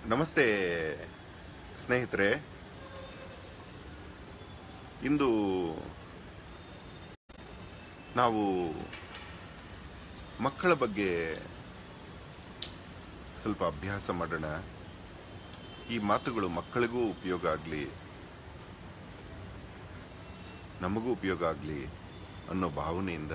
ನಮಸ್ತೆ ಸ್ನೇಹಿತರೆ ಇಂದು ನಾವು ಮಕ್ಕಳ ಬಗ್ಗೆ ಸ್ವಲ್ಪ ಅಭ್ಯಾಸ ಮಾಡೋಣ ಈ ಮಾತುಗಳು ಮಕ್ಕಳಿಗೂ ಉಪಯೋಗ ಆಗಲಿ ನಮಗೂ ಉಪಯೋಗ ಆಗಲಿ ಅನ್ನೋ ಭಾವನೆಯಿಂದ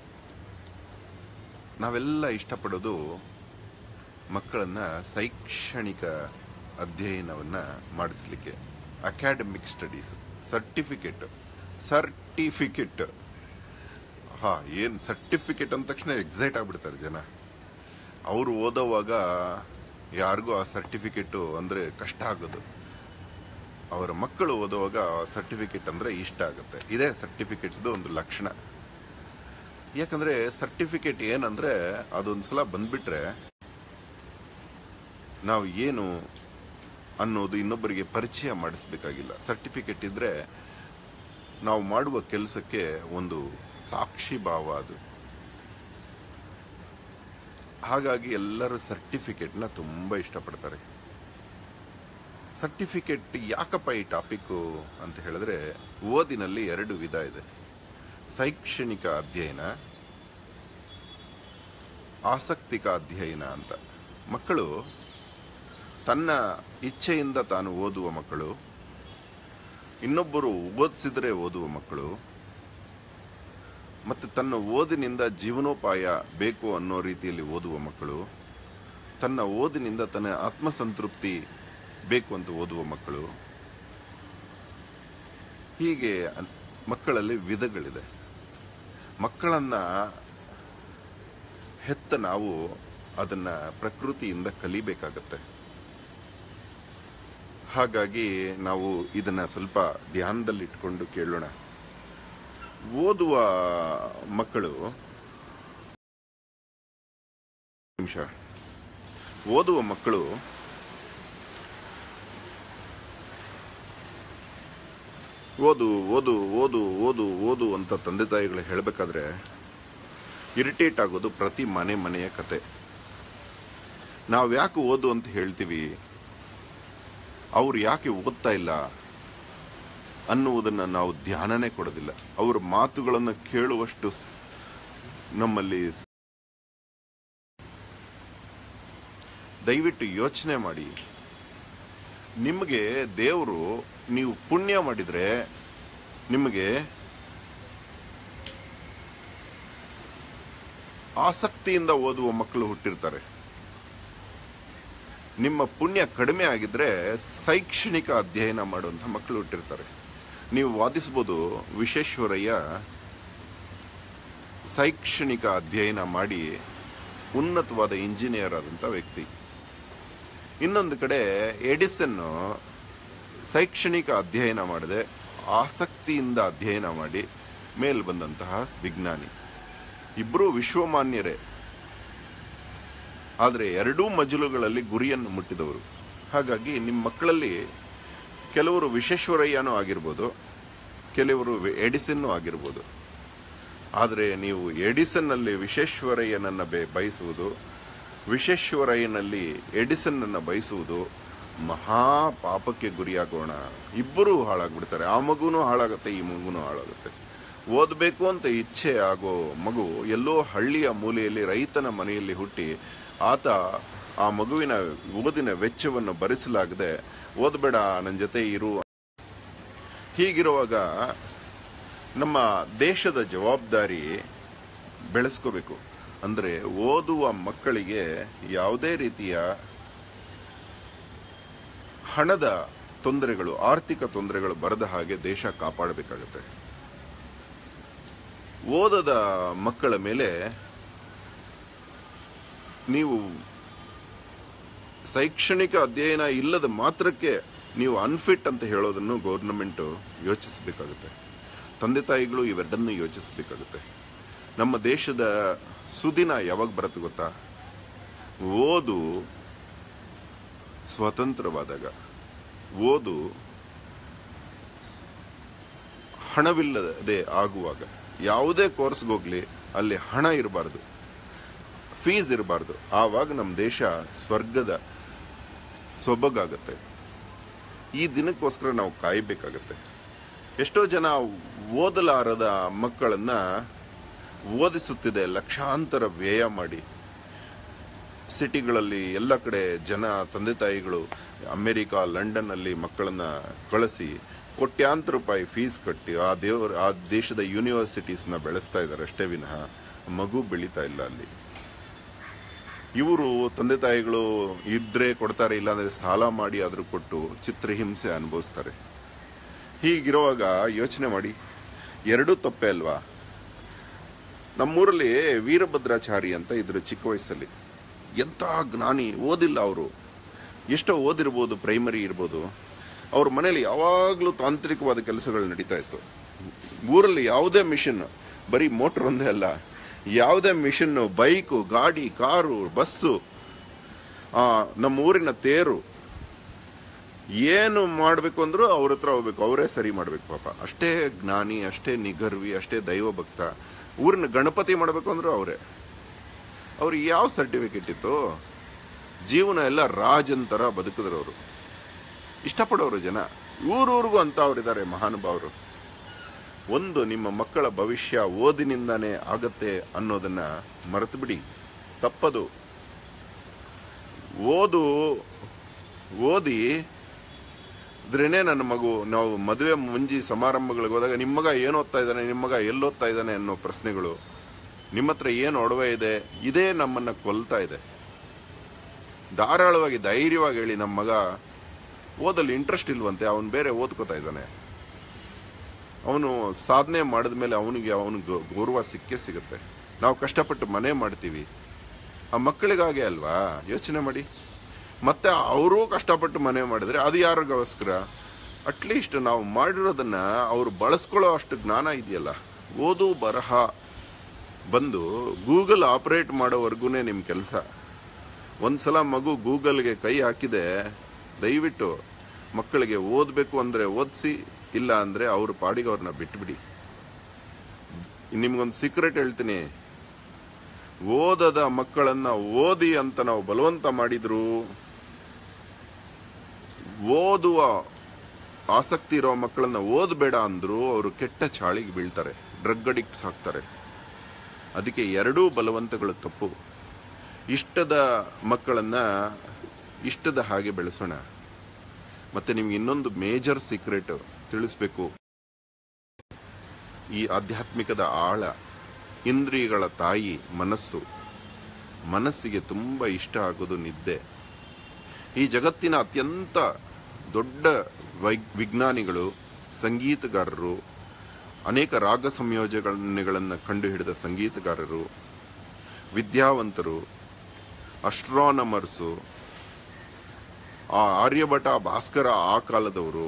ನಾವೆಲ್ಲ ಇಷ್ಟಪಡೋದು ಮಕ್ಕಳನ್ನ ಶೈಕ್ಷಣಿಕ ಅಧ್ಯಯನವನ್ನ ಮಾಡಿಸ್ಲಿಕ್ಕೆ ಅಕಾಡೆಮಿಕ್ ಸ್ಟಡೀಸ್ ಸರ್ಟಿಫಿಕೇಟ್ ಸರ್ಟಿಫಿಕೇಟ್ ಹಾ ಏನು ಸರ್ಟಿಫಿಕೇಟ್ ಅಂದ ತಕ್ಷಣ ಎಕ್ಸೈಟ್ ಆಗ್ಬಿಡ್ತಾರೆ ಜನ ಅವರು ಓದೋವಾಗ ಯಾರಿಗೂ ಆ ಸರ್ಟಿಫಿಕೇಟು ಅಂದರೆ ಕಷ್ಟ ಆಗೋದು ಅವರ ಮಕ್ಕಳು ಓದುವಾಗ ಸರ್ಟಿಫಿಕೇಟ್ ಅಂದರೆ ಇಷ್ಟ ಆಗುತ್ತೆ ಇದೇ ಸರ್ಟಿಫಿಕೇಟ್ದು ಒಂದು ಲಕ್ಷಣ ಯಾಕಂದರೆ ಸರ್ಟಿಫಿಕೇಟ್ ಏನಂದರೆ ಅದೊಂದು ಸಲ ಬಂದ್ಬಿಟ್ರೆ ನಾವು ಏನು ಅನ್ನೋದು ಇನ್ನೊಬ್ಬರಿಗೆ ಪರಿಚಯ ಮಾಡಿಸ್ಬೇಕಾಗಿಲ್ಲ ಸರ್ಟಿಫಿಕೇಟ್ ಇದ್ರೆ ನಾವು ಮಾಡುವ ಕೆಲಸಕ್ಕೆ ಒಂದು ಸಾಕ್ಷಿ ಭಾವ ಅದು ಹಾಗಾಗಿ ಎಲ್ಲರೂ ಸರ್ಟಿಫಿಕೇಟ್ನ ತುಂಬ ಇಷ್ಟಪಡ್ತಾರೆ ಸರ್ಟಿಫಿಕೇಟ್ ಯಾಕಪ್ಪ ಈ ಟಾಪಿಕ್ಕು ಅಂತ ಹೇಳಿದ್ರೆ ಓದಿನಲ್ಲಿ ಎರಡು ವಿಧ ಇದೆ ಶೈಕ್ಷಣಿಕ ಅಧ್ಯಯನ ಆಸಕ್ತಿಕ ಅಧ್ಯಯನ ಅಂತ ಮಕ್ಕಳು ತನ್ನ ಇಚ್ಛೆಯಿಂದ ತಾನು ಓದುವ ಮಕ್ಕಳು ಇನ್ನೊಬ್ಬರು ಓದಿಸಿದ್ರೆ ಓದುವ ಮಕ್ಕಳು ಮತ್ತು ತನ್ನ ಓದಿನಿಂದ ಜೀವನೋಪಾಯ ಬೇಕು ಅನ್ನೋ ರೀತಿಯಲ್ಲಿ ಓದುವ ಮಕ್ಕಳು ತನ್ನ ಓದಿನಿಂದ ತನ್ನ ಆತ್ಮಸಂತೃಪ್ತಿ ಬೇಕು ಅಂತ ಓದುವ ಮಕ್ಕಳು ಹೀಗೆ ಅನ್- ಮಕ್ಕಳಲ್ಲಿ ವಿಧಗಳಿದೆ ಮಕ್ಕಳನ್ನ ಹೆತ್ತ ನಾವು ಅದನ್ನ ಪ್ರಕೃತಿಯಿಂದ ಕಲಿಬೇಕಾಗತ್ತೆ ಹಾಗಾಗಿ ನಾವು ಇದನ್ನ ಸ್ವಲ್ಪ ಧ್ಯಾನದಲ್ಲಿಟ್ಕೊಂಡು ಕೇಳೋಣ ಓದುವ ಮಕ್ಕಳು ನಿಮಿಷ ಓದುವ ಮಕ್ಕಳು ಓದು ಓದು ಓದು ಓದು ಓದು ಅಂತ ತಂದೆ ತಾಯಿಗಳು ಹೇಳಬೇಕಾದ್ರೆ ಇರಿಟೇಟ್ ಆಗೋದು ಪ್ರತಿ ಮನೆ ಮನೆಯ ಕತೆ ನಾವು ಯಾಕೆ ಓದು ಅಂತ ಹೇಳ್ತೀವಿ ಅವ್ರು ಯಾಕೆ ಓದ್ತಾ ಇಲ್ಲ ಅನ್ನುವುದನ್ನು ನಾವು ಧ್ಯಾನನೇ ಕೊಡೋದಿಲ್ಲ ಅವ್ರ ಮಾತುಗಳನ್ನು ಕೇಳುವಷ್ಟು ಸ್- ನಮ್ಮಲ್ಲಿ ಸ್- ದಯವಿಟ್ಟು ಯೋಚನೆ ಮಾಡಿ ನಿಮಗೆ ದೇವರು ನೀವು ಪುಣ್ಯ ಮಾಡಿದ್ರೆ ನಿಮಗೆ ಆಸಕ್ತಿಯಿಂದ ಓದುವ ಮಕ್ಕಳು ಹುಟ್ಟಿರ್ತಾರೆ ನಿಮ್ಮ ಪುಣ್ಯ ಕಡಿಮೆ ಆಗಿದ್ರೆ ಶೈಕ್ಷಣಿಕ ಅಧ್ಯಯನ ಮಾಡುವಂಥ ಮಕ್ಕಳು ಹುಟ್ಟಿರ್ತಾರೆ ನೀವು ವಾದಿಸ್ಬೋದು ವಿಶ್ವೇಶ್ವರಯ್ಯ ಶೈಕ್ಷಣಿಕ ಅಧ್ಯಯನ ಮಾಡಿ ಉನ್ನತವಾದ ಇಂಜಿನಿಯರ್ ಆದಂಥ ವ್ಯಕ್ತಿ ಇನ್ನೊಂದು ಕಡೆ ಎಡಿಸನ್ನು ಶೈಕ್ಷಣಿಕ ಅಧ್ಯಯನ ಮಾಡದೆ ಆಸಕ್ತಿಯಿಂದ ಅಧ್ಯಯನ ಮಾಡಿ ಮೇಲ್ ಬಂದಂತಹ ವಿಜ್ಞಾನಿ ಇಬ್ಬರೂ ವಿಶ್ವಮಾನ್ಯರೇ ಆದರೆ ಎರಡೂ ಮಜಲುಗಳಲ್ಲಿ ಗುರಿಯನ್ನು ಮುಟ್ಟಿದವರು ಹಾಗಾಗಿ ನಿಮ್ಮ ಮಕ್ಕಳಲ್ಲಿ ಕೆಲವರು ವಿಶ್ವೇಶ್ವರಯ್ಯನೂ ಆಗಿರ್ಬೋದು ಕೆಲವರು ವಿ- ಎಡಿಸನ್ನೂ ಆಗಿರ್ಬೋದು ಆದರೆ ನೀವು ಎಡಿಸನ್ನಲ್ಲಿ ವಿಶ್ವೇಶ್ವರಯ್ಯನನ್ನು ಬೆ ಬಯಸುವುದು ವಿಶ್ವೇಶ್ವರಯ್ಯನಲ್ಲಿ ಎಡಿಸನ್ನನ್ನು ಬಯಸುವುದು ಮಹಾ ಪಾಪಕ್ಕೆ ಗುರಿಯಾಗೋಣ ಇಬ್ಬರೂ ಹಾಳಾಗ್ಬಿಡ್ತಾರೆ ಆ ಮಗುನೂ ಹಾಳಾಗುತ್ತೆ ಈ ಮಗುನೂ ಹಾಳಾಗುತ್ತೆ ಓದಬೇಕು ಅಂತ ಇಚ್ಛೆ ಆಗೋ ಮಗು ಎಲ್ಲೋ ಹಳ್ಳಿಯ ಮೂಲೆಯಲ್ಲಿ ರೈತನ ಮನೆಯಲ್ಲಿ ಹುಟ್ಟಿ ಆತ ಆ ಮಗುವಿನ ಓದಿನ ವೆಚ್ಚವನ್ನು ಭರಿಸಲಾಗದೆ ಓದಬೇಡ ನನ್ನ ಜೊತೆ ಇರು ಹೀಗಿರುವಾಗ ನಮ್ಮ ದೇಶದ ಜವಾಬ್ದಾರಿ ಬೆಳೆಸ್ಕೋಬೇಕು ಅಂದರೆ ಓದುವ ಮಕ್ಕಳಿಗೆ ಯಾವುದೇ ರೀತಿಯ ಹಣದ ತೊಂದರೆಗಳು ಆರ್ಥಿಕ ತೊಂದರೆಗಳು ಬರದ ಹಾಗೆ ದೇಶ ಕಾಪಾಡಬೇಕಾಗುತ್ತೆ ಓದದ ಮಕ್ಕಳ ಮೇಲೆ ನೀವು ಶೈಕ್ಷಣಿಕ ಅಧ್ಯಯನ ಇಲ್ಲದ ಮಾತ್ರಕ್ಕೆ ನೀವು ಅನ್ಫಿಟ್ ಅಂತ ಹೇಳೋದನ್ನು ಗೌರ್ನಮೆಂಟು ಯೋಚಿಸಬೇಕಾಗುತ್ತೆ ತಂದೆ ತಾಯಿಗಳು ಇವೆರಡನ್ನು ಯೋಚಿಸಬೇಕಾಗುತ್ತೆ ನಮ್ಮ ದೇಶದ ಸುದಿನ ಯಾವಾಗ ಬರುತ್ತೆ ಗೊತ್ತಾ ಓದು ಸ್ವತಂತ್ರವಾದಾಗ ಓದು ಸ್- ಹಣವಿಲ್ಲದೆ ಆಗುವಾಗ ಯಾವುದೇ ಕೋರ್ಸ್ಗೆ ಹೋಗ್ಲಿ ಅಲ್ಲಿ ಹಣ ಇರಬಾರ್ದು ಫೀಸ್ ಇರಬಾರ್ದು ಆವಾಗ ನಮ್ಮ ದೇಶ ಸ್ವರ್ಗದ ಸೊಬಗಾಗತ್ತೆ ಈ ದಿನಕ್ಕೋಸ್ಕರ ನಾವು ಕಾಯಬೇಕಾಗತ್ತೆ ಎಷ್ಟೋ ಜನ ಓದಲಾರದ ಮಕ್ಕಳನ್ನ ಓದಿಸುತ್ತಿದೆ ಲಕ್ಷಾಂತರ ವ್ಯಯ ಮಾಡಿ ಸಿಟಿಗಳಲ್ಲಿ ಎಲ್ಲ ಕಡೆ ಜನ ತಂದೆ ತಾಯಿಗಳು ಅಮೆರಿಕ ಲಂಡನ್ನಲ್ಲಿ ಮಕ್ಕಳನ್ನ ಕಳಿಸಿ ಕೋಟ್ಯಾಂತರ ರೂಪಾಯಿ ಫೀಸ್ ಕಟ್ಟಿ ಆ ದೇವರ ಆ ದೇಶದ ಯೂನಿವರ್ಸಿಟೀಸ್ನ ಬೆಳೆಸ್ತಾ ಇದ್ದಾರೆ ಅಷ್ಟೇ ವಿನಃ ಮಗು ಬೆಳೀತಾ ಇಲ್ಲ ಅಲ್ಲಿ ಇವರು ತಂದೆ ತಾಯಿಗಳು ಇದ್ರೆ ಕೊಡ್ತಾರೆ ಇಲ್ಲಾಂದ್ರೆ ಸಾಲ ಮಾಡಿ ಆದ್ರೂ ಕೊಟ್ಟು ಚಿತ್ರಹಿಂಸೆ ಅನುಭವಿಸ್ತಾರೆ ಹೀಗಿರುವಾಗ ಯೋಚನೆ ಮಾಡಿ ಎರಡೂ ತಪ್ಪೇ ಅಲ್ವಾ ನಮ್ಮೂರಲ್ಲಿ ವೀರಭದ್ರಾಚಾರಿ ಅಂತ ಇದ್ರು ಚಿಕ್ಕ ವಯಸ್ಸಲ್ಲಿ ಎಂಥ ಜ್ಞಾನಿ ಓದಿಲ್ಲ ಅವರು ಎಷ್ಟೋ ಓದಿರ್ಬೋದು ಪ್ರೈಮರಿ ಇರ್ಬೋದು ಅವ್ರ ಮನೇಲಿ ಯಾವಾಗಲೂ ತಾಂತ್ರಿಕವಾದ ಕೆಲಸಗಳು ನಡೀತಾ ಇತ್ತು ಊರಲ್ಲಿ ಯಾವುದೇ ಮಿಷನ್ ಬರೀ ಮೋಟ್ರ್ ಒಂದೇ ಅಲ್ಲ ಯಾವುದೇ ಮಿಷನ್ ಬೈಕು ಗಾಡಿ ಕಾರು ಬಸ್ಸು ಆ, ನಮ್ಮ ಊರಿನ ತೇರು ಏನು ಮಾಡಬೇಕು ಅಂದ್ರೂ ಅವ್ರ ಹತ್ರ ಹೋಗ್ಬೇಕು ಅವರೇ ಸರಿ ಮಾಡಬೇಕು ಪಾಪ ಅಷ್ಟೇ ಜ್ಞಾನಿ ಅಷ್ಟೇ ನಿಗರ್ವಿ ಅಷ್ಟೇ ದೈವ ಭಕ್ತ ಊರಿನ ಗಣಪತಿ ಮಾಡಬೇಕು ಅಂದ್ರೂ ಅವರೇ ಅವ್ರಿಗೆ ಯಾವ ಸರ್ಟಿಫಿಕೇಟ್ ಇತ್ತು ಜೀವನ ಎಲ್ಲ ರಾಜನ್ ಥರ ಬದುಕಿದ್ರು ಅವರು ಇಷ್ಟಪಡೋರು ಜನ ಊರೂರಿಗೂ ಅಂತ ಅವರಿದ್ದಾರೆ ಮಹಾನುಭಾವರು ಒಂದು ನಿಮ್ಮ ಮಕ್ಕಳ ಭವಿಷ್ಯ ಓದಿನಿಂದಾನೇ ಆಗತ್ತೆ ಅನ್ನೋದನ್ನ ಮರೆತು ಬಿಡಿ ತಪ್ಪದು ಓದು ಓದಿ ಇದ್ರೇನೆ ನನ್ನ ಮಗು ನಾವು ಮದುವೆ ಮುಂಜಿ ಸಮಾರಂಭಗಳಿಗೆ ಹೋದಾಗ ನಿಮ್ಮ ಮಗ ಏನು ಓದ್ತಾ ಇದ್ದಾನೆ ನಿಮ್ಮ ಮಗ ಎಲ್ಲಿ ಓದ್ತಾ ಇದ್ದಾನೆ ಅನ್ನೋ ಪ್ರಶ್ನೆಗಳು ನಿಮ್ಮ ಹತ್ರ ಏನು ಒಡವೆ ಇದೆ ಇದೇ ನಮ್ಮನ್ನ ಕೊಲ್ತಾ ಇದೆ ಧಾರಾಳವಾಗಿ ಧೈರ್ಯವಾಗಿ ಹೇಳಿ ನಮ್ಮ ಮಗ ಓದಲ್ಲಿ ಇಂಟ್ರೆಸ್ಟ್ ಇಲ್ವಂತೆ ಅವನು ಬೇರೆ ಓದ್ಕೋತಾ ಇದ್ದಾನೆ ಅವನು ಸಾಧನೆ ಮಾಡಿದ ಮೇಲೆ ಅವನಿಗೆ ಅವನಿಗೆ ಗೌರವ ಸಿಕ್ಕೇ ಸಿಗುತ್ತೆ ನಾವು ಕಷ್ಟಪಟ್ಟು ಮನೆ ಮಾಡ್ತೀವಿ ಆ ಮಕ್ಕಳಿಗಾಗೆ ಅಲ್ವಾ ಯೋಚನೆ ಮಾಡಿ ಮತ್ತೆ ಅವರು ಕಷ್ಟಪಟ್ಟು ಮನೆ ಮಾಡಿದ್ರೆ ಅದು ಯಾರಿಗೋಸ್ಕರ ಅಟ್ಲೀಸ್ಟ್ ನಾವು ಮಾಡಿರೋದನ್ನ ಅವರು ಬಳಸ್ಕೊಳ್ಳೋ ಅಷ್ಟು ಜ್ಞಾನ ಇದೆಯಲ್ಲ ಓದು ಬರಹ ಬಂದು ಗೂಗಲ್ ಆಪರೇಟ್ ಮಾಡೋವರೆಗೂ ನಿಮ್ಮ ಕೆಲಸ ಒಂದ್ಸಲ ಮಗು ಗೂಗಲ್ಗೆ ಕೈ ಹಾಕಿದೆ ದಯವಿಟ್ಟು ಮಕ್ಕಳಿಗೆ ಓದಬೇಕು ಅಂದರೆ ಓದಿಸಿ ಇಲ್ಲ ಅಂದರೆ ಅವ್ರ ಪಾಡಿಗೆ ಅವ್ರನ್ನ ಬಿಟ್ಬಿಡಿ ನಿಮ್ಗೊಂದು ಸೀಕ್ರೆಟ್ ಹೇಳ್ತೀನಿ ಓದದ ಮಕ್ಕಳನ್ನ ಓದಿ ಅಂತ ನಾವು ಬಲವಂತ ಮಾಡಿದ್ರು ಓದುವ ಆಸಕ್ತಿ ಇರೋ ಮಕ್ಕಳನ್ನ ಓದಬೇಡ ಅಂದ್ರು ಅವರು ಕೆಟ್ಟ ಚಾಳಿಗೆ ಬೀಳ್ತಾರೆ ಡ್ರಗ್ ಅಡಿಕ್ಟ್ಸ್ ಆಗ್ತಾರೆ ಅದಕ್ಕೆ ಎರಡೂ ಬಲವಂತಗಳು ತಪ್ಪು ಇಷ್ಟದ ಮಕ್ಕಳನ್ನ ಇಷ್ಟದ ಹಾಗೆ ಬೆಳೆಸೋಣ ಮತ್ತೆ ನಿಮ್ಗೆ ಇನ್ನೊಂದು ಮೇಜರ್ ಸೀಕ್ರೆಟ್ ತಿಳಿಸ್ಬೇಕು ಈ ಆಧ್ಯಾತ್ಮಿಕದ ಆಳ ಇಂದ್ರಿಯಗಳ ತಾಯಿ ಮನಸ್ಸು ಮನಸ್ಸಿಗೆ ತುಂಬ ಇಷ್ಟ ಆಗೋದು ನಿದ್ದೆ ಈ ಜಗತ್ತಿನ ಅತ್ಯಂತ ದೊಡ್ಡ ವೈ ವಿಜ್ಞಾನಿಗಳು ಸಂಗೀತಗಾರರು ಅನೇಕ ರಾಗ ಸಂಯೋಜನೆಗಳನ್ನು ಕಂಡುಹಿಡಿದ ಸಂಗೀತಗಾರರು ವಿದ್ಯಾವಂತರು ಅಸ್ಟ್ರಾನಮರ್ಸು ಆ ಆರ್ಯಭಟ ಭಾಸ್ಕರ ಆ ಕಾಲದವರು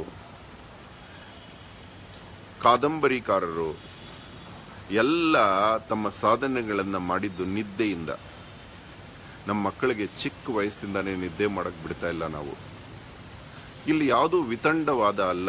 ಕಾದಂಬರಿಕಾರರು ಎಲ್ಲ ತಮ್ಮ ಸಾಧನೆಗಳನ್ನು ಮಾಡಿದ್ದು ನಿದ್ದೆಯಿಂದ ನಮ್ಮ ಮಕ್ಕಳಿಗೆ ಚಿಕ್ಕ ವಯಸ್ಸಿಂದಾನೇ ನಿದ್ದೆ ಮಾಡಕ್ ಬಿಡ್ತಾ ಇಲ್ಲ ನಾವು ಇಲ್ಲಿ ಯಾವುದೂ ವಿತಂಡವಾದ ಅಲ್ಲ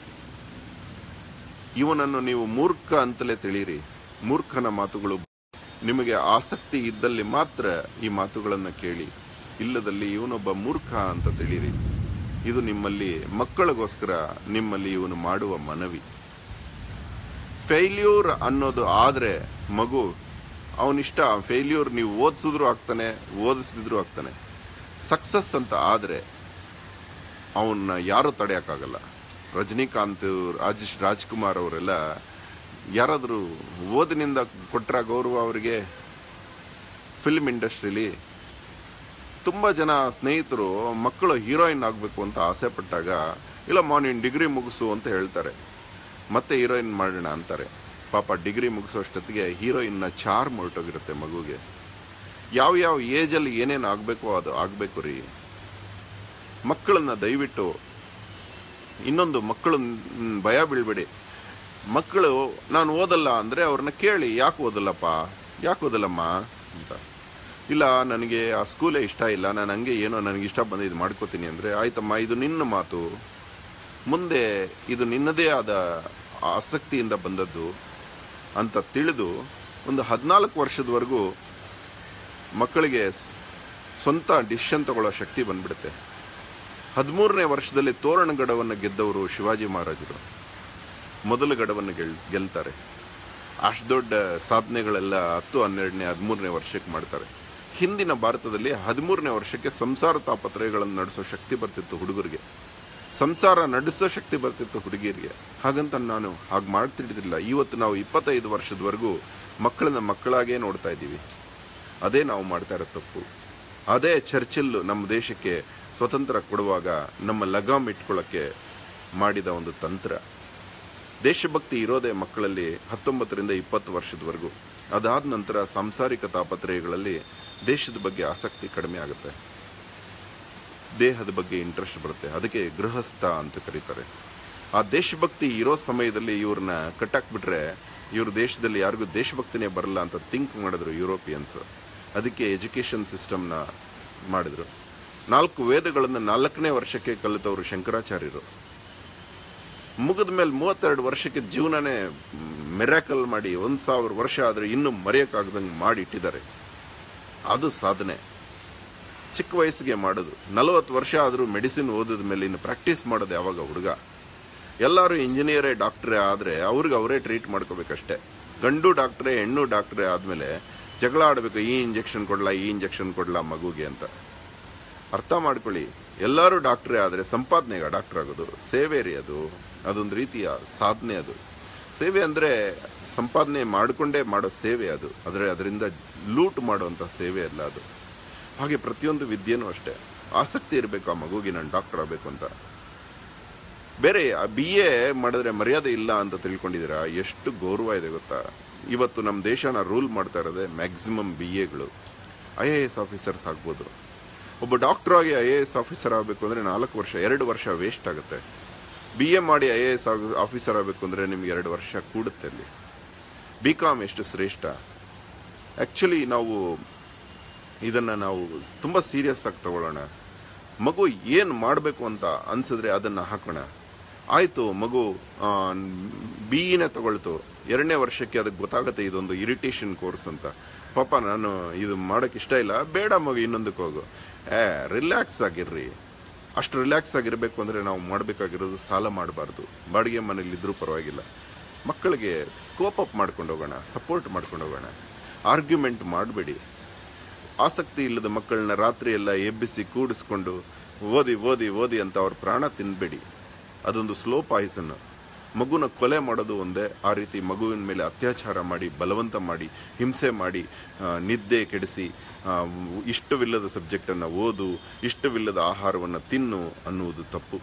ಇವನನ್ನು ನೀವು ಮೂರ್ಖ ಅಂತಲೇ ತಿಳಿಯಿರಿ ಮೂರ್ಖನ ಮಾತುಗಳು ನಿಮಗೆ ಆಸಕ್ತಿ ಇದ್ದಲ್ಲಿ ಮಾತ್ರ ಈ ಮಾತುಗಳನ್ನು ಕೇಳಿ ಇಲ್ಲದಲ್ಲಿ ಇವನೊಬ್ಬ ಮೂರ್ಖ ಅಂತ ತಿಳಿಯಿರಿ ಇದು ನಿಮ್ಮಲ್ಲಿ ಮಕ್ಕಳಿಗೋಸ್ಕರ ನಿಮ್ಮಲ್ಲಿ ಇವನು ಮಾಡುವ ಮನವಿ ಫೇಲ್ಯೂರ್ ಅನ್ನೋದು ಆದ್ರೆ ಮಗು ಅವನಿಷ್ಟ ಫೇಲ್ಯೂರ್ ನೀವು ಓದಿಸಿದ್ರು ಆಗ್ತಾನೆ ಓದಿಸಿದ್ರು ಆಗ್ತಾನೆ ಸಕ್ಸಸ್ ಅಂತ ಆದ್ರೆ ಅವನ್ನ ಯಾರು ತಡೆಯೋಕ್ಕಾಗಲ್ಲ ರಜನಿಕಾಂತ್ ರಾಜೇಶ್ ರಾಜ್ಕುಮಾರ್ ಅವರೆಲ್ಲ ಯಾರಾದರೂ ಓದಿನಿಂದ ಕೊಟ್ರ ಗೌರವ ಅವರಿಗೆ ಫಿಲ್ಮ್ ಇಂಡಸ್ಟ್ರಿಲಿ ತುಂಬ ಜನ ಸ್ನೇಹಿತರು ಮಕ್ಕಳು ಹೀರೋಯಿನ್ ಆಗಬೇಕು ಅಂತ ಆಸೆ ಪಟ್ಟಾಗ ಇಲ್ಲಮ್ಮ ನೀನು ಡಿಗ್ರಿ ಮುಗಿಸು ಅಂತ ಹೇಳ್ತಾರೆ ಮತ್ತೆ ಹೀರೋಯಿನ್ ಮಾಡೋಣ ಅಂತಾರೆ ಪಾಪ ಡಿಗ್ರಿ ಮುಗಿಸೋಷ್ಟೊತ್ತಿಗೆ ಹೀರೋಯಿನ್ನ ಚಾರ್ ಹೊರಟೋಗಿರುತ್ತೆ ಮಗುಗೆ ಯಾವ ಯಾವ ಏಜಲ್ಲಿ ಏನೇನು ಆಗಬೇಕು ಅದು ಆಗಬೇಕು ರೀ ಮಕ್ಕಳನ್ನ ದಯವಿಟ್ಟು ಇನ್ನೊಂದು ಮಕ್ಕಳು ಮ್, ಭಯ ಬೀಳ್ಬೇಡಿ ಮಕ್ಕಳು ನಾನು ಓದಲ್ಲ ಅಂದರೆ ಅವ್ರನ್ನ ಕೇಳಿ ಯಾಕೆ ಓದಲ್ಲಪ್ಪ ಯಾಕೆ ಓದಲ್ಲಮ್ಮ ಅಂತ ಇಲ್ಲ ನನಗೆ ಆ ಸ್ಕೂಲೇ ಇಷ್ಟ ಇಲ್ಲ ನಾನು ಹಂಗೆ ಏನೋ ನನಗೆ ಇಷ್ಟ ಬಂದಿದ್ದು ಮಾಡ್ಕೋತೀನಿ ಅಂದರೆ ಆಯ್ತಮ್ಮ ಇದು ನಿನ್ನ ಮಾತು ಮುಂದೆ ಇದು ನಿನ್ನದೇ ಆದ ಆಸಕ್ತಿಯಿಂದ ಬಂದದ್ದು ಅಂತ ತಿಳಿದು ಒಂದು ಹದಿನಾಲ್ಕು ವರ್ಷದವರೆಗೂ ಮಕ್ಕಳಿಗೆ ಸ್- ಸ್ವಂತ ಡಿಸಿಷನ್ ತಗೊಳ್ಳೋ ಶಕ್ತಿ ಬಂದ್ಬಿಡುತ್ತೆ ಹದಿಮೂರನೇ ವರ್ಷದಲ್ಲಿ ತೋರಣ ಗಡವನ್ನು ಗೆದ್ದವರು ಶಿವಾಜಿ ಮಹಾರಾಜರು ಮೊದಲ ಗಡವನ್ನು ಗೆಲ್ ಗೆಲ್ತಾರೆ ಅಷ್ಟು ದೊಡ್ಡ ಸಾಧನೆಗಳೆಲ್ಲ ಹತ್ತು ಹನ್ನೆರಡನೇ ಹದಿಮೂರನೇ ವರ್ಷಕ್ಕೆ ಮಾಡ್ತಾರೆ ಹಿಂದಿನ ಭಾರತದಲ್ಲಿ ಹದಿಮೂರನೇ ವರ್ಷಕ್ಕೆ ಸಂಸಾರ ತಾಪತ್ರಯಗಳನ್ನು ನಡೆಸೋ ಶಕ್ತಿ ಬರ್ತಿತ್ತು ಹುಡುಗರಿಗೆ ಸಂಸಾರ ನಡೆಸೋ ಶಕ್ತಿ ಬರ್ತಿತ್ತು ಹುಡುಗಿಯರಿಗೆ ಹಾಗಂತ ನಾನು ಹಾಗೆ ಮಾಡ್ತಿದ್ದಿಲ್ಲ ಇವತ್ತು ನಾವು ಇಪ್ಪತ್ತೈದು ವರ್ಷದವರೆಗೂ ಮಕ್ಕಳನ್ನ ಮಕ್ಕಳಾಗೇ ನೋಡ್ತಾ ಇದ್ದೀವಿ ಅದೇ ನಾವು ಮಾಡ್ತಾ ಇರೋ ತಪ್ಪು ಅದೇ ಚರ್ಚಿಲ್ ನಮ್ಮ ದೇಶಕ್ಕೆ ಸ್ವತಂತ್ರ ಕೊಡುವಾಗ ನಮ್ಮ ಲಗಾಮ್ ಇಟ್ಕೊಳ್ಳೋಕ್ಕೆ ಮಾಡಿದ ಒಂದು ತಂತ್ರ ದೇಶಭಕ್ತಿ ಇರೋದೇ ಮಕ್ಕಳಲ್ಲಿ ಹತ್ತೊಂಬತ್ತರಿಂದ ಇಪ್ಪತ್ತು ವರ್ಷದವರೆಗೂ ಅದಾದ ನಂತರ ಸಾಂಸಾರಿಕ ತಾಪತ್ರಯಗಳಲ್ಲಿ ದೇಶದ ಬಗ್ಗೆ ಆಸಕ್ತಿ ಕಡಿಮೆ ಆಗುತ್ತೆ ದೇಹದ ಬಗ್ಗೆ ಇಂಟ್ರೆಸ್ಟ್ ಬರುತ್ತೆ ಅದಕ್ಕೆ ಗೃಹಸ್ಥ ಅಂತ ಕರೀತಾರೆ ಆ ದೇಶಭಕ್ತಿ ಇರೋ ಸಮಯದಲ್ಲಿ ಇವ್ರನ್ನ ಕಟ್ಟಾಕ್ಬಿಟ್ರೆ ಇವ್ರ ದೇಶದಲ್ಲಿ ಯಾರಿಗೂ ದೇಶಭಕ್ತಿನೇ ಬರಲ್ಲ ಅಂತ ಥಿಂಕ್ ಮಾಡಿದ್ರು ಯುರೋಪಿಯನ್ಸ್ ಅದಕ್ಕೆ ಎಜುಕೇಷನ್ ಸಿಸ್ಟಮ್ನ ಮಾಡಿದ್ರು ನಾಲ್ಕು ವೇದಗಳನ್ನು ನಾಲ್ಕನೇ ವರ್ಷಕ್ಕೆ ಕಲಿತವರು ಶಂಕರಾಚಾರ್ಯರು ಮುಗಿದ ಮೇಲೆ ಮೂವತ್ತೆರಡು ವರ್ಷಕ್ಕೆ ಜೀವನನೇ ಮೆರಾಕಲ್ ಮಾಡಿ ಒಂದು ಸಾವಿರ ವರ್ಷ ಆದರೆ ಇನ್ನೂ ಮರೆಯೋಕ್ಕಾಗ್ದಂಗೆ ಮಾಡಿ ಇಟ್ಟಿದ್ದಾರೆ ಅದು ಸಾಧನೆ ಚಿಕ್ಕ ವಯಸ್ಸಿಗೆ ಮಾಡೋದು ನಲವತ್ತು ವರ್ಷ ಆದರೂ ಮೆಡಿಸಿನ್ ಓದಿದ ಮೇಲೆ ಇನ್ನು ಪ್ರಾಕ್ಟೀಸ್ ಮಾಡೋದು ಯಾವಾಗ ಹುಡುಗ ಎಲ್ಲರೂ ಇಂಜಿನಿಯರೇ ಡಾಕ್ಟ್ರೇ ಆದರೆ ಅವ್ರಿಗೆ ಅವರೇ ಟ್ರೀಟ್ ಮಾಡ್ಕೋಬೇಕಷ್ಟೆ ಗಂಡು ಡಾಕ್ಟ್ರೇ ಹೆಣ್ಣು ಡಾಕ್ಟ್ರೇ ಆದಮೇಲೆ ಜಗಳ ಆಡಬೇಕು ಈ ಇಂಜೆಕ್ಷನ್ ಕೊಡ್ಲಾ ಈ ಇಂಜೆಕ್ಷನ್ ಕೊಡ್ಲಾ ಮಗುಗೆ ಅಂತ ಅರ್ಥ ಮಾಡ್ಕೊಳ್ಳಿ ಎಲ್ಲರೂ ಡಾಕ್ಟ್ರೇ ಆದರೆ ಸಂಪಾದನೆಗ ಡಾಕ್ಟರ್ ಆಗೋದು ಸೇವೆ ರೀ ಅದು ಅದೊಂದು ರೀತಿಯ ಸಾಧನೆ ಅದು ಸೇವೆ ಅಂದರೆ ಸಂಪಾದನೆ ಮಾಡಿಕೊಂಡೇ ಮಾಡೋ ಸೇವೆ ಅದು ಆದರೆ ಅದರಿಂದ ಲೂಟ್ ಮಾಡುವಂಥ ಸೇವೆ ಅಲ್ಲ ಅದು ಹಾಗೆ ಪ್ರತಿಯೊಂದು ವಿದ್ಯೆನೂ ಅಷ್ಟೇ ಆಸಕ್ತಿ ಇರಬೇಕು ಆ ಮಗುಗೆ ನಾನು ಡಾಕ್ಟರ್ ಆಗಬೇಕು ಅಂತ ಬೇರೆ ಬಿ ಎ ಮಾಡಿದ್ರೆ ಮರ್ಯಾದೆ ಇಲ್ಲ ಅಂತ ತಿಳ್ಕೊಂಡಿದ್ದೀರಾ ಎಷ್ಟು ಗೌರವ ಇದೆ ಗೊತ್ತಾ ಇವತ್ತು ನಮ್ಮ ದೇಶನ ರೂಲ್ ಮಾಡ್ತಾ ಇರೋದೇ ಮ್ಯಾಕ್ಸಿಮಮ್ ಬಿ ಎಗಳು ಐ ಎ ಎಸ್ ಆಫೀಸರ್ಸ್ ಆಗ್ಬೋದು ಒಬ್ಬ ಡಾಕ್ಟರ್ ಆಗಿ ಐ ಎ ಎಸ್ ಆಫೀಸರ್ ಆಗಬೇಕು ಅಂದರೆ ನಾಲ್ಕು ವರ್ಷ ಎರಡು ವರ್ಷ ವೇಸ್ಟ್ ಆಗುತ್ತೆ ಬಿ ಎ ಮಾಡಿ ಐ ಎ ಎಸ್ ಆಫೀಸರ್ ಆಗಬೇಕು ಅಂದರೆ ನಿಮ್ಗೆ ಎರಡು ವರ್ಷ ಕೂಡುತ್ತೆ ಅಲ್ಲಿ ಬಿ ಕಾಮ್ ಎಷ್ಟು ಶ್ರೇಷ್ಠ ಆ್ಯಕ್ಚುಲಿ ನಾವು ಇದನ್ನು ನಾವು ತುಂಬ ಸೀರಿಯಸ್ ಆಗಿ ತಗೊಳ್ಳೋಣ ಮಗು ಏನು ಮಾಡಬೇಕು ಅಂತ ಅನ್ಸಿದ್ರೆ ಅದನ್ನು ಹಾಕೋಣ ಆಯಿತು ಮಗು ಬಿ ಇನೇ ತಗೊಳ್ತು ಎರಡನೇ ವರ್ಷಕ್ಕೆ ಅದಕ್ಕೆ ಗೊತ್ತಾಗುತ್ತೆ ಇದೊಂದು ಇರಿಟೇಷನ್ ಕೋರ್ಸ್ ಅಂತ ಪಾಪ ನಾನು ಇದು ಮಾಡೋಕ್ಕೆ ಇಷ್ಟ ಇಲ್ಲ ಬೇಡ ಮಗು ಇನ್ನೊಂದಕ್ಕೆ ಹೋಗು ಏ ರಿಲ್ಯಾಕ್ಸ್ ಆಗಿರ್ರಿ ಅಷ್ಟು ರಿಲ್ಯಾಕ್ಸ್ ಆಗಿರಬೇಕು ಅಂದರೆ ನಾವು ಮಾಡಬೇಕಾಗಿರೋದು ಸಾಲ ಮಾಡಬಾರ್ದು ಬಾಡಿಗೆ ಮನೇಲಿ ಇದ್ರೂ ಪರವಾಗಿಲ್ಲ ಮಕ್ಕಳಿಗೆ ಸ್ಕೋಪ್ ಅಪ್ ಮಾಡ್ಕೊಂಡು ಹೋಗೋಣ ಸಪೋರ್ಟ್ ಮಾಡ್ಕೊಂಡು ಹೋಗೋಣ ಆರ್ಗ್ಯುಮೆಂಟ್ ಮಾಡಬೇಡಿ ಆಸಕ್ತಿ ಇಲ್ಲದ ಮಕ್ಕಳನ್ನ ರಾತ್ರಿ ಎಲ್ಲ ಎಬ್ಬಿಸಿ ಕೂಡಿಸ್ಕೊಂಡು ಓದಿ ಓದಿ ಓದಿ ಅಂತ ಅವ್ರ ಪ್ರಾಣ ತಿನ್ಬೇಡಿ ಅದೊಂದು ಸ್ಲೋ ಪಾಯ್ಸನ್ ಮಗುನ ಕೊಲೆ ಮಾಡೋದು ಒಂದೇ ಆ ರೀತಿ ಮಗುವಿನ ಮೇಲೆ ಅತ್ಯಾಚಾರ ಮಾಡಿ ಬಲವಂತ ಮಾಡಿ ಹಿಂಸೆ ಮಾಡಿ ಆ, ನಿದ್ದೆ ಕೆಡಿಸಿ ಆ, ಇಷ್ಟವಿಲ್ಲದ ಸಬ್ಜೆಕ್ಟನ್ನು ಓದು ಇಷ್ಟವಿಲ್ಲದ ಆಹಾರವನ್ನು ತಿನ್ನು ಅನ್ನುವುದು ತಪ್ಪು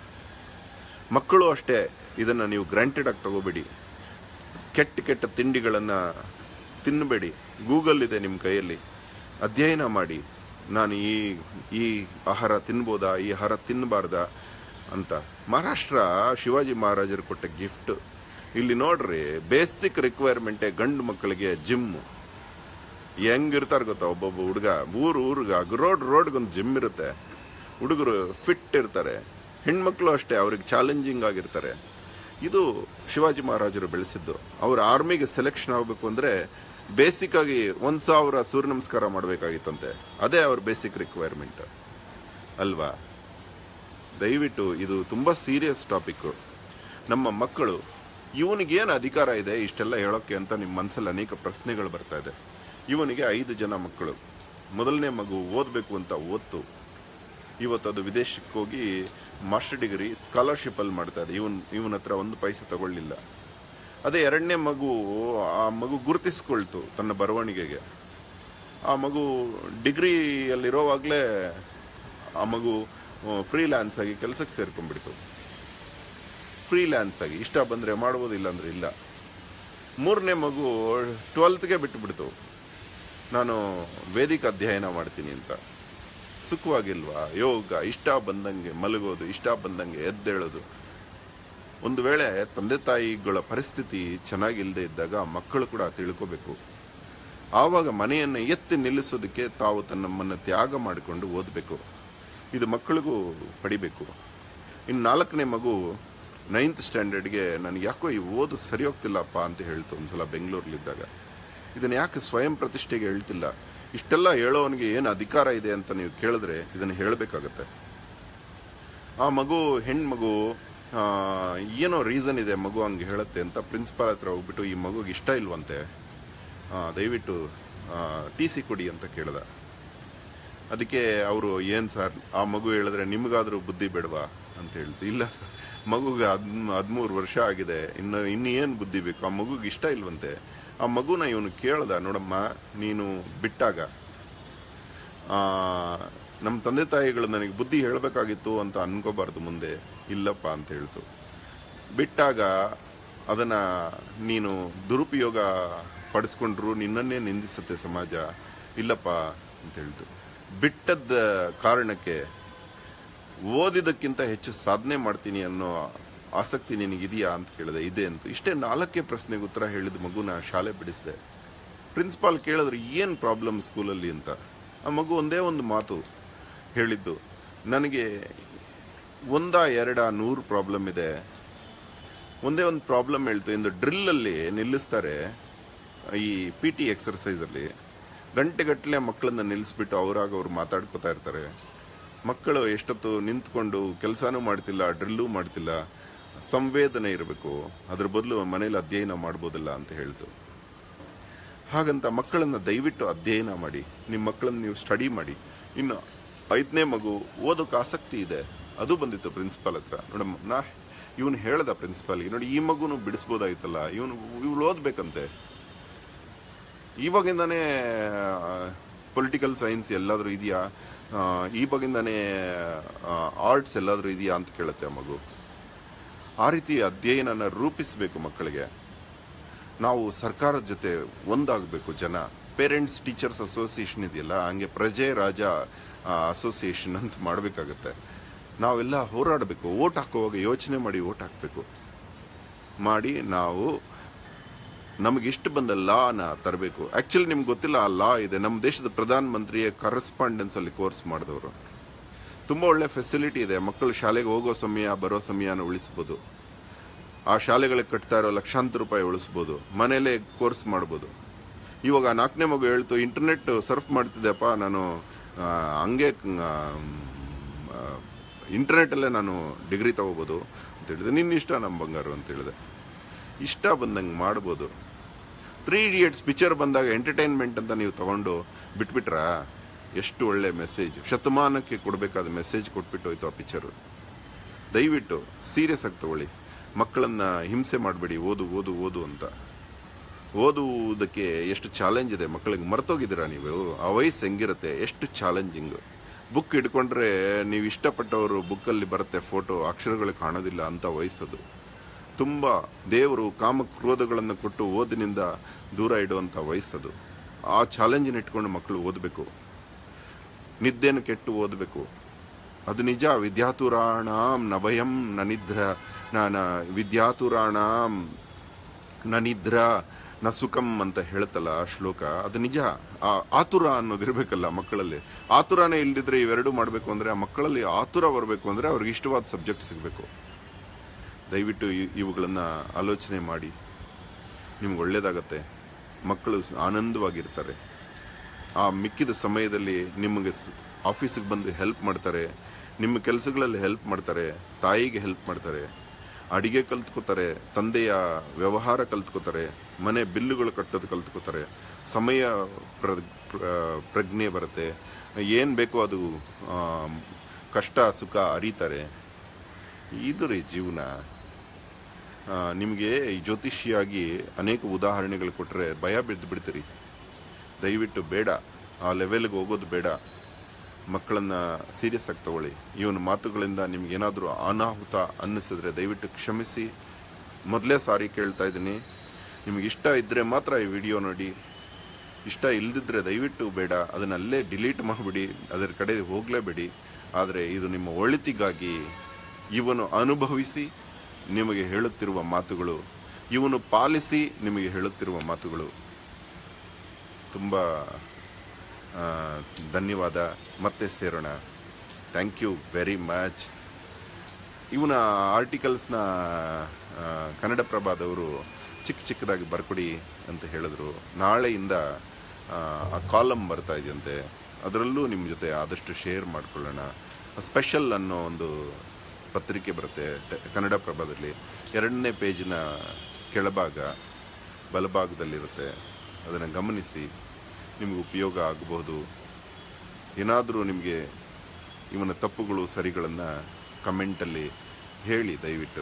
ಮಕ್ಕಳು ಅಷ್ಟೇ ಇದನ್ನು ನೀವು ಗ್ರಾಂಟೆಡ್ ಆಗಿ ತಗೋಬೇಡಿ ಕೆಟ್ಟ ಕೆಟ್ಟ ತಿಂಡಿಗಳನ್ನು ತಿನ್ನಬೇಡಿ ಗೂಗಲ್ ಇದೆ ನಿಮ್ಮ ಕೈಯಲ್ಲಿ ಅಧ್ಯಯನ ಮಾಡಿ ನಾನು ಈ ಈ ಆಹಾರ ತಿನ್ಬೋದಾ ಈ ಆಹಾರ ತಿನ್ನಬಾರ್ದಾ ಅಂತ ಮಹಾರಾಷ್ಟ್ರ ಶಿವಾಜಿ ಮಹಾರಾಜರು ಕೊಟ್ಟ ಗಿಫ್ಟ್ ಇಲ್ಲಿ ನೋಡ್ರಿ ಬೇಸಿಕ್ ರಿಕ್ವೈರ್ಮೆಂಟೇ ಗಂಡು ಮಕ್ಕಳಿಗೆ ಜಿಮ್ಮು ಹೆಂಗಿರ್ತಾರೆ ಗೊತ್ತಾ ಒಬ್ಬೊಬ್ಬ ಹುಡುಗ ಊರು ಊರ್ಗ ರೋಡ್ ರೋಡ್ಗೊಂದು ಜಿಮ್ ಇರುತ್ತೆ ಹುಡುಗರು ಫಿಟ್ ಇರ್ತಾರೆ ಹೆಣ್ಮಕ್ಳು ಅಷ್ಟೇ ಅವ್ರಿಗೆ ಚಾಲೆಂಜಿಂಗ್ ಆಗಿರ್ತಾರೆ ಇದು ಶಿವಾಜಿ ಮಹಾರಾಜರು ಬೆಳೆಸಿದ್ದು ಅವ್ರ ಆರ್ಮಿಗೆ ಸೆಲೆಕ್ಷನ್ ಆಗಬೇಕು ಅಂದರೆ ಬೇಸಿಕ್ ಆಗಿ ಒಂದು ಸಾವಿರ ಸೂರ್ಯ ನಮಸ್ಕಾರ ಮಾಡಬೇಕಾಗಿತ್ತಂತೆ ಅದೇ ಅವ್ರ ಬೇಸಿಕ್ ರಿಕ್ವೈರ್ಮೆಂಟ್ ಅಲ್ವಾ ದಯವಿಟ್ಟು ಇದು ತುಂಬ ಸೀರಿಯಸ್ ಟಾಪಿಕ್ಕು ನಮ್ಮ ಮಕ್ಕಳು ಇವನಿಗೇನು ಅಧಿಕಾರ ಇದೆ ಇಷ್ಟೆಲ್ಲ ಹೇಳೋಕ್ಕೆ ಅಂತ ನಿಮ್ಮ ಮನಸ್ಸಲ್ಲಿ ಅನೇಕ ಪ್ರಶ್ನೆಗಳು ಬರ್ತಾ ಇದೆ ಇವನಿಗೆ ಐದು ಜನ ಮಕ್ಕಳು ಮೊದಲನೇ ಮಗು ಓದಬೇಕು ಅಂತ ಓದ್ತು ಇವತ್ತು ಅದು ವಿದೇಶಕ್ಕೆ ಹೋಗಿ ಮಾಸ್ಟರ್ ಡಿಗ್ರಿ ಸ್ಕಾಲರ್ಶಿಪ್ಪಲ್ಲಿ ಮಾಡ್ತಾ ಇದೆ ಇವನ್ ಇವನ ಹತ್ರ ಒಂದು ಪೈಸೆ ತಗೊಳ್ಳಿಲ್ಲ ಅದೇ ಎರಡನೇ ಮಗು ಆ ಮಗು ಗುರುತಿಸ್ಕೊಳ್ತು ತನ್ನ ಬರವಣಿಗೆಗೆ ಆ ಮಗು ಡಿಗ್ರಿಯಲ್ಲಿರೋವಾಗಲೇ ಆ ಮಗು ಫ್ರೀಲ್ಯಾನ್ಸ್ ಆಗಿ ಕೆಲಸಕ್ಕೆ ಸೇರ್ಕೊಂಡ್ಬಿಡ್ತು ಫ್ರೀಲ್ಯಾನ್ಸ್ ಆಗಿ ಇಷ್ಟ ಬಂದರೆ ಮಾಡ್ಬೋದು ಇಲ್ಲ ಅಂದ್ರೆ ಇಲ್ಲ ಮೂರನೇ ಮಗು ಟ್ವೆಲ್ತ್ಗೆ ಬಿಟ್ಟುಬಿಡ್ತು ನಾನು ವೇದಿಕ ಅಧ್ಯಯನ ಮಾಡ್ತೀನಿ ಅಂತ ಸುಖವಾಗಿಲ್ವಾ ಯೋಗ ಇಷ್ಟ ಬಂದಂಗೆ ಮಲಗೋದು ಇಷ್ಟ ಬಂದಂಗೆ ಎದ್ದೇಳೋದು ಒಂದು ವೇಳೆ ತಂದೆ ತಾಯಿಗಳ ಪರಿಸ್ಥಿತಿ ಚೆನ್ನಾಗಿಲ್ಲದೆ ಇದ್ದಾಗ ಮಕ್ಕಳು ಕೂಡ ತಿಳ್ಕೋಬೇಕು ಆವಾಗ ಮನೆಯನ್ನು ಎತ್ತಿ ನಿಲ್ಲಿಸೋದಕ್ಕೆ ತಾವು ತನ್ನಮ್ಮನ್ನು ತ್ಯಾಗ ಮಾಡಿಕೊಂಡು ಓದಬೇಕು ಇದು ಮಕ್ಕಳಿಗೂ ಪಡಿಬೇಕು ಇನ್ನು ನಾಲ್ಕನೇ ಮಗು ನೈನ್ತ್ ಸ್ಟ್ಯಾಂಡರ್ಡ್ಗೆ ನನಗೆ ಯಾಕೋ ಈ ಓದು ಸರಿ ಹೋಗ್ತಿಲ್ಲಪ್ಪ ಅಂತ ಹೇಳ್ತು ಒಂದ್ಸಲ ಬೆಂಗಳೂರಲ್ಲಿದ್ದಾಗ ಇದನ್ನು ಯಾಕೆ ಸ್ವಯಂ ಪ್ರತಿಷ್ಠೆಗೆ ಹೇಳ್ತಿಲ್ಲ ಇಷ್ಟೆಲ್ಲ ಹೇಳೋವನಿಗೆ ಏನು ಅಧಿಕಾರ ಇದೆ ಅಂತ ನೀವು ಕೇಳಿದ್ರೆ ಇದನ್ನು ಹೇಳಬೇಕಾಗತ್ತೆ ಆ ಮಗು ಹೆಣ್ಮಗು ಆ, ಏನೋ ರೀಸನ್ ಇದೆ ಮಗು ಹಂಗೆ ಹೇಳುತ್ತೆ ಅಂತ ಪ್ರಿನ್ಸಿಪಾಲ್ ಹತ್ರ ಹೋಗ್ಬಿಟ್ಟು ಈ ಮಗುಗೆ ಇಷ್ಟ ಇಲ್ವಂತೆ ಆ, ದಯವಿಟ್ಟು ಟಿ ಸಿ ಕೊಡಿ ಅಂತ ಕೇಳ್ದ ಅದಕ್ಕೆ ಅವರು ಏನು ಸರ್ ಆ ಮಗು ಹೇಳಿದ್ರೆ ನಿಮಗಾದರೂ ಬುದ್ಧಿ ಬೇಡವಾ ಅಂತ ಹೇಳ್ತು ಇಲ್ಲ ಸರ್ ಮಗುಗೆ ಹದ್ ಹದಿಮೂರು ವರ್ಷ ಆಗಿದೆ ಇನ್ನು ಇನ್ನು ಏನು ಬುದ್ಧಿ ಬೇಕು ಆ ಮಗುಗೆ ಇಷ್ಟ ಇಲ್ವಂತೆ ಆ ಮಗುನ ಇವನು ಕೇಳ್ದ ನೋಡಮ್ಮ ನೀನು ಬಿಟ್ಟಾಗ ಆ, ನಮ್ಮ ತಂದೆ ತಾಯಿಗಳು ನನಗೆ ಬುದ್ಧಿ ಹೇಳಬೇಕಾಗಿತ್ತು ಅಂತ ಅನ್ಕೋಬಾರ್ದು ಮುಂದೆ ಇಲ್ಲಪ್ಪ ಅಂತ ಹೇಳ್ತು ಬಿಟ್ಟಾಗ ಅದನ್ನ ನೀನು ದುರುಪಯೋಗ ಪಡಿಸ್ಕೊಂಡ್ರು ನಿನ್ನನ್ನೇ ನಿಂದಿಸುತ್ತೆ ಸಮಾಜ ಇಲ್ಲಪ್ಪ ಅಂತ ಹೇಳ್ತು ಬಿಟ್ಟದ್ದ ಕಾರಣಕ್ಕೆ ಓದಿದಕ್ಕಿಂತ ಹೆಚ್ಚು ಸಾಧನೆ ಮಾಡ್ತೀನಿ ಅನ್ನೋ ಆಸಕ್ತಿ ನಿನಗಿದೆಯಾ ಅಂತ ಕೇಳಿದೆ ಇದೆ ಅಂತ ಇಷ್ಟೇ ನಾಲ್ಕೇ ಪ್ರಶ್ನೆಗೆ ಉತ್ತರ ಹೇಳಿದ ಮಗುನ ಶಾಲೆ ಬಿಡಿಸಿದೆ ಪ್ರಿನ್ಸಿಪಾಲ್ ಕೇಳಿದ್ರು ಏನು ಪ್ರಾಬ್ಲಮ್ ಸ್ಕೂಲಲ್ಲಿ ಅಂತ ಆ ಮಗು ಒಂದೇ ಒಂದು ಮಾತು ಹೇಳಿದ್ದು ನನಗೆ ಒಂದ ಎರಡ ನೂರು ಪ್ರಾಬ್ಲಮ್ ಇದೆ ಒಂದೇ ಒಂದು ಪ್ರಾಬ್ಲಮ್ ಹೇಳ್ತು ಇಂದು ಡ್ರಿಲ್ಲಲ್ಲಿ ನಿಲ್ಲಿಸ್ತಾರೆ ಈ ಪಿ ಟಿ ಎಕ್ಸರ್ಸೈಸಲ್ಲಿ ಗಂಟೆಗಟ್ಟಲೆ ಮಕ್ಕಳನ್ನ ನಿಲ್ಲಿಸ್ಬಿಟ್ಟು ಅವರಾಗ ಅವ್ರು ಮಾತಾಡ್ಕೋತಾ ಇರ್ತಾರೆ ಮಕ್ಕಳು ಎಷ್ಟೊತ್ತು ನಿಂತ್ಕೊಂಡು ಕೆಲಸನೂ ಮಾಡ್ತಿಲ್ಲ ಡ್ರಿಲ್ಲೂ ಮಾಡ್ತಿಲ್ಲ ಸಂವೇದನೆ ಇರಬೇಕು ಅದ್ರ ಬದಲು ಮನೇಲಿ ಅಧ್ಯಯನ ಮಾಡ್ಬೋದಲ್ಲ ಅಂತ ಹೇಳ್ತು ಹಾಗಂತ ಮಕ್ಕಳನ್ನ ದಯವಿಟ್ಟು ಅಧ್ಯಯನ ಮಾಡಿ ನಿಮ್ಮ ಮಕ್ಕಳನ್ನ ನೀವು ಸ್ಟಡಿ ಮಾಡಿ ಇನ್ನು ಐದನೇ ಮಗು ಓದೋಕೆ ಆಸಕ್ತಿ ಇದೆ ಅದು ಬಂದಿತ್ತು ಪ್ರಿನ್ಸಿಪಾಲ್ ಹತ್ರ ನೋಡಮ್ಮ ನಾ ಇವನು ಹೇಳ್ದ ಪ್ರಿನ್ಸಿಪಾಲ್ಗೆ ನೋಡಿ ಈ ಮಗುನು ಬಿಡಿಸ್ಬೋದಾಗಿತ್ತಲ್ಲ ಇವನು ಇವಳು ಓದ್ಬೇಕಂತೆ ಇವಾಗಿಂದಾನೇ ಪೊಲಿಟಿಕಲ್ ಸೈನ್ಸ್ ಎಲ್ಲಾದ್ರೂ ಇದೆಯಾ ಆ, ಇವಾಗಿಂದಾನೇ ಆರ್ಟ್ಸ್ ಎಲ್ಲಾದ್ರೂ ಇದೆಯಾ ಅಂತ ಕೇಳುತ್ತೆ ಆ ಮಗು ಆ ರೀತಿ ಅಧ್ಯಯನನ ರೂಪಿಸಬೇಕು ಮಕ್ಕಳಿಗೆ ನಾವು ಸರ್ಕಾರದ ಜೊತೆ ಒಂದಾಗಬೇಕು ಜನ ಪೇರೆಂಟ್ಸ್ ಟೀಚರ್ಸ್ ಅಸೋಸಿಯೇಷನ್ ಇದೆಯಲ್ಲ ಹಂಗೆ ಪ್ರಜೆ ರಾಜ ಅಸೋಸಿಯೇಷನ್ ಅಂತ ಮಾಡಬೇಕಾಗತ್ತೆ ನಾವೆಲ್ಲ ಹೋರಾಡಬೇಕು ಓಟ್ ಹಾಕುವಾಗ ಯೋಚನೆ ಮಾಡಿ ಓಟ್ ಹಾಕಬೇಕು ಮಾಡಿ ನಾವು ನಮಗಿಷ್ಟು ಬಂದ ಲಾನ ತರಬೇಕು ಆಕ್ಚುಲಿ ನಿಮ್ಗೆ ಗೊತ್ತಿಲ್ಲ ಆ ಲಾ ಇದೆ ನಮ್ಮ ದೇಶದ ಪ್ರಧಾನ ಮಂತ್ರಿಯ ಕರೆಸ್ಪಾಂಡೆನ್ಸ್ ಅಲ್ಲಿ ಕೋರ್ಸ್ ಮಾಡಿದವರು ತುಂಬ ಒಳ್ಳೆ ಫೆಸಿಲಿಟಿ ಇದೆ ಮಕ್ಕಳು ಶಾಲೆಗೆ ಹೋಗೋ ಸಮಯ ಬರೋ ಸಮಯನ ಉಳಿಸ್ಬೋದು ಆ ಶಾಲೆಗಳಿಗೆ ಕಟ್ತಾ ಇರೋ ಲಕ್ಷಾಂತರ ರೂಪಾಯಿ ಉಳಿಸ್ಬೋದು ಮನೇಲೆ ಕೋರ್ಸ್ ಮಾಡ್ಬೋದು ಇವಾಗ ನಾಲ್ಕನೇ ಮಗು ಹೇಳ್ತು ಇಂಟರ್ನೆಟ್ ಸರ್ಫ್ ಮಾಡ್ತಿದ್ದೆಪ್ಪ ನಾನು ಆ, ಹಂಗೆ ಇಂಟರ್ನೆಟಲ್ಲೇ ನಾನು ಡಿಗ್ರಿ ತಗೋಬೋದು ಅಂತ ಹೇಳಿದೆ ನಿನ್ನ ಇಷ್ಟ ನಮ್ಮ ಬಂಗಾರು ಅಂತ ಹೇಳಿದೆ ಇಷ್ಟ ಬಂದಂಗೆ ಮಾಡ್ಬೋದು ತ್ರೀ ಇಡಿಯಟ್ಸ್ ಪಿಕ್ಚರ್ ಬಂದಾಗ ಎಂಟರ್ಟೈನ್ಮೆಂಟ್ ಅಂತ ನೀವು ತಗೊಂಡು ಬಿಟ್ಬಿಟ್ರಾ ಎಷ್ಟು ಒಳ್ಳೆ ಮೆಸೇಜ್ ಶತಮಾನಕ್ಕೆ ಕೊಡಬೇಕಾದ ಮೆಸೇಜ್ ಕೊಟ್ಬಿಟ್ಟು ಹೋಯ್ತು ಆ ಪಿಕ್ಚರು ದಯವಿಟ್ಟು ಸೀರಿಯಸ್ ಆಗಿ ತಗೊಳ್ಳಿ ಮಕ್ಕಳನ್ನ ಹಿಂಸೆ ಮಾಡಬೇಡಿ ಓದು ಓದು ಓದು ಅಂತ ಓದುವುದಕ್ಕೆ ಎಷ್ಟು ಚಾಲೆಂಜ್ ಇದೆ ಮಕ್ಕಳಿಗೆ ಮರ್ತೋಗಿದ್ದೀರಾ ನೀವು ಆ ವಯಸ್ಸು ಹೆಂಗಿರುತ್ತೆ ಎಷ್ಟು ಚಾಲೆಂಜಿಂಗ್ ಬುಕ್ ಹಿಡ್ಕೊಂಡ್ರೆ ನೀವು ಇಷ್ಟಪಟ್ಟವರು ಬುಕ್ಕಲ್ಲಿ ಬರುತ್ತೆ ಫೋಟೋ ಅಕ್ಷರಗಳು ಕಾಣೋದಿಲ್ಲ ಅಂತ ವಯಸ್ಸದು ತುಂಬ ದೇವರು ಕಾಮ ಕ್ರೋಧಗಳನ್ನು ಕೊಟ್ಟು ಓದಿನಿಂದ ದೂರ ಇಡುವಂಥ ವಯಸ್ಸದು ಆ ಚಾಲೆಂಜಿನ ಇಟ್ಕೊಂಡು ಮಕ್ಕಳು ಓದಬೇಕು ನಿದ್ದೆನ ಕೆಟ್ಟು ಓದಬೇಕು ಅದು ನಿಜ ವಿದ್ಯಾತುರಾಣಾಂ ನ ಭಯಂ ನ ನಿದ್ರ ನ ನ ವಿದ್ಯಾತುರಾಣಾಂ ನ ನಿದ್ರ ನ ಸುಖಂ ಅಂತ ಹೇಳ್ತಲ್ಲ ಆ ಶ್ಲೋಕ ಅದು ನಿಜ ಆ ಆತುರ ಅನ್ನೋದು ಇರಬೇಕಲ್ಲ ಮಕ್ಕಳಲ್ಲಿ ಆತುರನೇ ಇಲ್ದಿದ್ರೆ ಇವೆರಡು ಮಾಡಬೇಕು ಅಂದ್ರೆ ಆ ಮಕ್ಕಳಲ್ಲಿ ಆತುರ ಬರಬೇಕು ಅಂದ್ರೆ ಅವ್ರಿಗೆ ಇಷ್ಟವಾದ ಸಬ್ಜೆಕ್ಟ್ ಸಿಗಬೇಕು ದಯವಿಟ್ಟು ಇ- ಇವುಗಳನ್ನ ಆಲೋಚನೆ ಮಾಡಿ ನಿಮ್ಗೆ ಒಳ್ಳೇದಾಗತ್ತೆ ಮಕ್ಕಳು ಸ್- ಆನಂದವಾಗಿರ್ತಾರೆ ಆ ಮಿಕ್ಕಿದ ಸಮಯದಲ್ಲಿ ನಿಮಗೆ ಆಫೀಸಿಗೆ ಬಂದು ಹೆಲ್ಪ್ ಮಾಡ್ತಾರೆ ನಿಮ್ಮ ಕೆಲಸಗಳಲ್ಲಿ ಹೆಲ್ಪ್ ಮಾಡ್ತಾರೆ ತಾಯಿಗೆ ಹೆಲ್ಪ್ ಮಾಡ್ತಾರೆ ಅಡಿಗೆ ಕಲ್ತ್ಕೋತಾರೆ ತಂದೆಯ ವ್ಯವಹಾರ ಕಲ್ತ್ಕೋತಾರೆ ಮನೆ ಬಿಲ್ಲುಗಳು ಕಟ್ಟೋದು ಕಲ್ತ್ಕೋತಾರೆ ಸಮಯ ಪ್ರ ಪ್ರ- ಪ್ರಜ್ಞೆ ಬರುತ್ತೆ ಏನು ಬೇಕೋ ಅದು ಆ, ಕಷ್ಟ ಸುಖ ಅರಿತಾರೆ ಇದು ರೀ ಜೀವನ ನಿಮಗೆ ಈ ಜ್ಯೋತಿಷಿಯಾಗಿ ಅನೇಕ ಉದಾಹರಣೆಗಳು ಕೊಟ್ಟರೆ ಭಯ ಬಿದ್ದು ಬಿಡ್ತೀರಿ ದಯವಿಟ್ಟು ಬೇಡ ಆ ಲೆವೆಲ್ಗೆ ಹೋಗೋದು ಬೇಡ ಮಕ್ಕಳನ್ನ ಸೀರಿಯಸ್ ಆಗಿ ತಗೊಳ್ಳಿ ಇವನ ಮಾತುಗಳಿಂದ ನಿಮ್ಗೇನಾದರೂ ಅನಾಹುತ ಅನ್ನಿಸಿದ್ರೆ ದಯವಿಟ್ಟು ಕ್ಷಮಿಸಿ ಮೊದಲೇ ಸಾರಿ ಕೇಳ್ತಾ ಇದ್ದೀನಿ ನಿಮಗೆ ಇಷ್ಟ ಇದ್ದರೆ ಮಾತ್ರ ಈ ವಿಡಿಯೋ ನೋಡಿ ಇಷ್ಟ ಇಲ್ದಿದ್ರೆ ದಯವಿಟ್ಟು ಬೇಡ ಅದನ್ನ ಅಲ್ಲೇ ಡಿಲೀಟ್ ಮಾಡಿಬಿಡಿ ಅದರ ಕಡೆ ಹೋಗಲೇಬೇಡಿ ಆದರೆ ಇದು ನಿಮ್ಮ ಒಳಿತಿಗಾಗಿ ಇವನು ಅನುಭವಿಸಿ ನಿಮಗೆ ಹೇಳುತ್ತಿರುವ ಮಾತುಗಳು ಇವನು ಪಾಲಿಸಿ ನಿಮಗೆ ಹೇಳುತ್ತಿರುವ ಮಾತುಗಳು ತುಂಬ ಆ, ಧನ್ಯವಾದ ಮತ್ತೆ ಸೇರೋಣ ಥ್ಯಾಂಕ್ ಯು ವೆರಿ ಮಚ್ ಇವನ ಆರ್ಟಿಕಲ್ಸ್ನ ಕನ್ನಡ ಪ್ರಭಾದವರು ಚಿಕ್ಕ ಚಿಕ್ಕದಾಗಿ ಬರ್ಕೊಡಿ ಅಂತ ಹೇಳಿದ್ರು ನಾಳೆಯಿಂದ ಆ, ಆ ಕಾಲಮ್ ಬರ್ತಾ ಇದೆಯಂತೆ ಅದರಲ್ಲೂ ನಿಮ್ಮ ಜೊತೆ ಆದಷ್ಟು ಶೇರ್ ಮಾಡ್ಕೊಳ್ಳೋಣ ಸ್ಪೆಷಲ್ ಅನ್ನೋ ಒಂದು ಪತ್ರಿಕೆ ಬರುತ್ತೆ ಟ- ಕನ್ನಡ ಪ್ರಭದಲ್ಲಿ ಎರಡನೇ ಪೇಜಿನ ಕೆಳಭಾಗ ಬಲಭಾಗದಲ್ಲಿರುತ್ತೆ ಅದನ್ನು ಗಮನಿಸಿ ನಿಮಗೆ ಉಪಯೋಗ ಆಗಬಹುದು ಏನಾದರೂ ನಿಮಗೆ ಇವನ ತಪ್ಪುಗಳು ಸರಿಗಳನ್ನು ಕಮೆಂಟಲ್ಲಿ ಹೇಳಿ ದಯವಿಟ್ಟು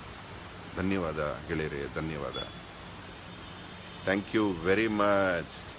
ಧನ್ಯವಾದ ಗೆಳೆಯರೇ ಧನ್ಯವಾದ ಥ್ಯಾಂಕ್ ಯು ವೆರಿ ಮಚ್